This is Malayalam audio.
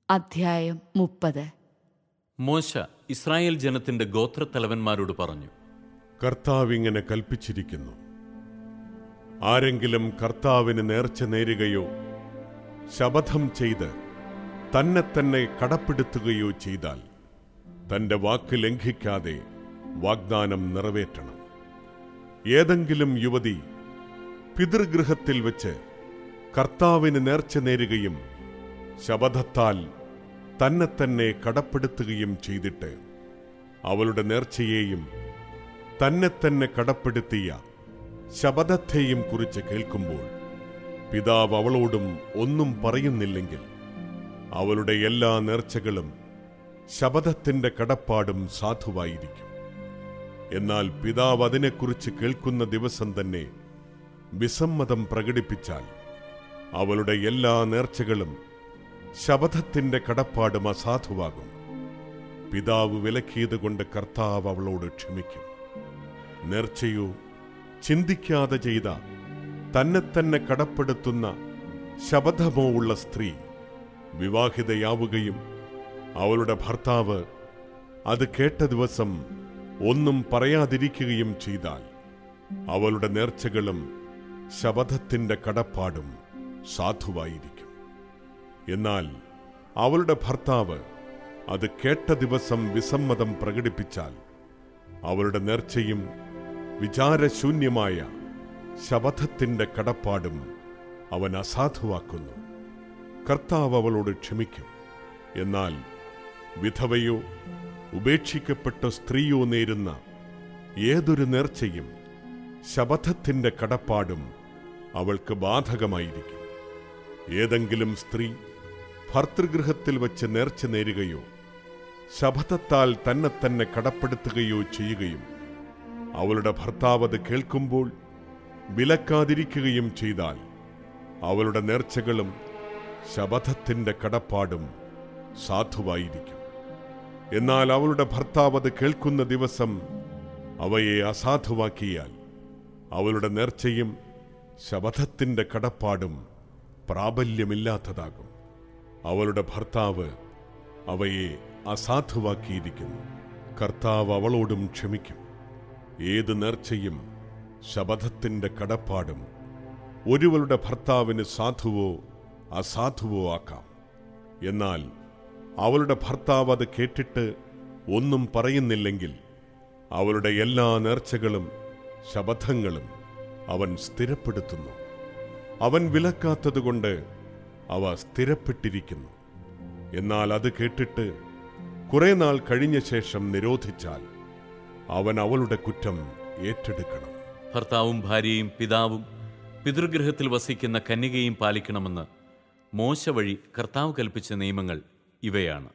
അധ്യായം മുപ്പത് മോശ ഇസ്രായേൽ ജനത്തിന്റെ ഗോത്രത്തലവന്മാരോട് പറഞ്ഞു കർത്താവ് ഇങ്ങനെ കൽപ്പിച്ചിരിക്കുന്നു ആരെങ്കിലും കർത്താവിന് നേർച്ച നേരുകയോ ശപഥം ചെയ്ത് തന്നെ തന്നെ കടപ്പെടുത്തുകയോ ചെയ്താൽ തന്റെ വാക്ക് ലംഘിക്കാതെ വാഗ്ദാനം നിറവേറ്റണം ഏതെങ്കിലും യുവതി പിതൃഗൃഹത്തിൽ വെച്ച് കർത്താവിന് നേർച്ച നേരുകയും ശപഥത്താൽ തന്നെ തന്നെ കടപ്പെടുത്തുകയും ചെയ്തിട്ട് അവളുടെ നേർച്ചയെയും തന്നെ തന്നെ കടപ്പെടുത്തിയ ശപഥത്തെയും കുറിച്ച് കേൾക്കുമ്പോൾ പിതാവ് അവളോടും ഒന്നും പറയുന്നില്ലെങ്കിൽ അവളുടെ എല്ലാ നേർച്ചകളും ശപഥത്തിന്റെ കടപ്പാടും സാധുവായിരിക്കും എന്നാൽ പിതാവ് അതിനെക്കുറിച്ച് കേൾക്കുന്ന ദിവസം തന്നെ വിസമ്മതം പ്രകടിപ്പിച്ചാൽ അവളുടെ എല്ലാ നേർച്ചകളും ശപഥത്തിന്റെ കടപ്പാടും അസാധുവാകും പിതാവ് വിലക്കിയതുകൊണ്ട് കർത്താവ് അവളോട് ക്ഷമിക്കും നേർച്ചയോ ചിന്തിക്കാതെ ചെയ്ത തന്നെ തന്നെ കടപ്പെടുത്തുന്ന ശബദമോ ഉള്ള സ്ത്രീ വിവാഹിതയാവുകയും അവളുടെ ഭർത്താവ് അത് കേട്ട ദിവസം ഒന്നും പറയാതിരിക്കുകയും ചെയ്താൽ അവളുടെ നേർച്ചകളും ശബദത്തിന്റെ കടപ്പാടും സാധുവായിരിക്കും എന്നാൽ അവളുടെ ഭർത്താവ് അത് കേട്ട ദിവസം വിസമ്മതം പ്രകടിപ്പിച്ചാൽ അവളുടെ നേർച്ചയും വിചാരശൂന്യമായ ശപഥത്തിന്റെ കടപ്പാടും അവൻ അസാധുവാക്കുന്നു കർത്താവ് അവളോട് ക്ഷമിക്കും എന്നാൽ വിധവയോ ഉപേക്ഷിക്കപ്പെട്ട സ്ത്രീയോ നേരുന്ന ഏതൊരു നേർച്ചയും ശപഥത്തിന്റെ കടപ്പാടും അവൾക്ക് ബാധകമായിരിക്കും ഏതെങ്കിലും സ്ത്രീ ഭർതൃഗൃഹത്തിൽ വച്ച് നേർച്ച നേരുകയോ ശപഥത്താൽ തന്നെ തന്നെ കടപ്പെടുത്തുകയോ ചെയ്യുകയും അവളുടെ ഭർത്താവ് അത് കേൾക്കുമ്പോൾ വിലക്കാതിരിക്കുകയും ചെയ്താൽ അവളുടെ നേർച്ചകളും ശപഥത്തിന്റെ കടപ്പാടും സാധുവായിരിക്കും എന്നാൽ അവളുടെ ഭർത്താവ് അത് കേൾക്കുന്ന ദിവസം അവയെ അസാധുവാക്കിയാൽ അവളുടെ നേർച്ചയും ശപഥത്തിന്റെ കടപ്പാടും പ്രാബല്യമില്ലാത്തതാകും അവളുടെ ഭർത്താവ് അവയെ അസാധുവാക്കിയിരിക്കുന്നു കർത്താവ് അവളോടും ക്ഷമിക്കും ഏത് നേർച്ചയും ശപഥത്തിന്റെ കടപ്പാടും ഒരുവളുടെ ഭർത്താവിന് സാധുവോ അസാധുവോ ആക്കാം എന്നാൽ അവളുടെ ഭർത്താവ് അത് കേട്ടിട്ട് ഒന്നും പറയുന്നില്ലെങ്കിൽ അവളുടെ എല്ലാ നേർച്ചകളും ശപഥങ്ങളും അവൻ സ്ഥിരപ്പെടുത്തുന്നു അവൻ വിലക്കാത്തതുകൊണ്ട് അവ സ്ഥിരപ്പെട്ടിരിക്കുന്നു എന്നാൽ അത് കേട്ടിട്ട് കുറെ നാൾ കഴിഞ്ഞ ശേഷം നിരോധിച്ചാൽ അവൻ അവളുടെ കുറ്റം ഏറ്റെടുക്കണം ഭർത്താവും ഭാര്യയും പിതാവും പിതൃഗൃഹത്തിൽ വസിക്കുന്ന കന്യകയും പാലിക്കണമെന്ന് മോശ വഴി കർത്താവ് കൽപ്പിച്ച നിയമങ്ങൾ ഇവയാണ്